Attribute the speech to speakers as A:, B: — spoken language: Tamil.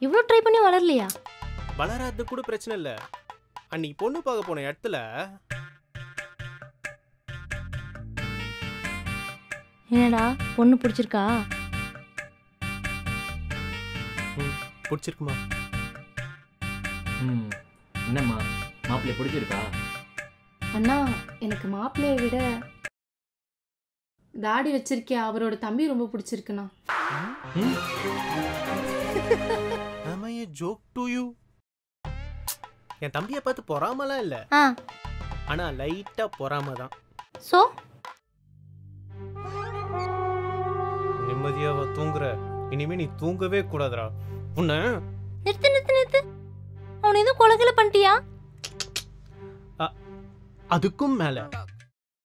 A: இவ்வளோ ட்ரை பண்ணி வளரலையா
B: வளராது கூட பிரச்சனை இல்லை அன்னைக்கு பொண்ணு பார்க்க போன இடத்துல
A: என்னடா பொண்ணு பிடிச்சிருக்கா
B: பிடிச்சிருக்குமா
C: ம் என்னம்மா மாப்பிள்ளை பிடிச்சிருக்கா
D: அண்ணா எனக்கு மாப்பிள்ளையை விட தாடி வச்சிருக்கே அவரோட தம்பி ரொம்ப பிடிச்சிருக்குண்ணா
B: ஆமா ஏ ஜோக் டு யூ என் தம்பியை பார்த்து பொறாமலாம் இல்லை
A: ஆ
B: ஆனா லைட்டா பொறாம தான்
A: ஸோ
B: நிம்மதியாவ தூங்குற இனிமே நீ தூங்கவே கூடாதுடா உன்னை
A: நிறுத்து நிறுத்து நிறுத்து அவனை எதுவும் கொலைகளை பண்ணிட்டியா
B: அதுக்கும் மேல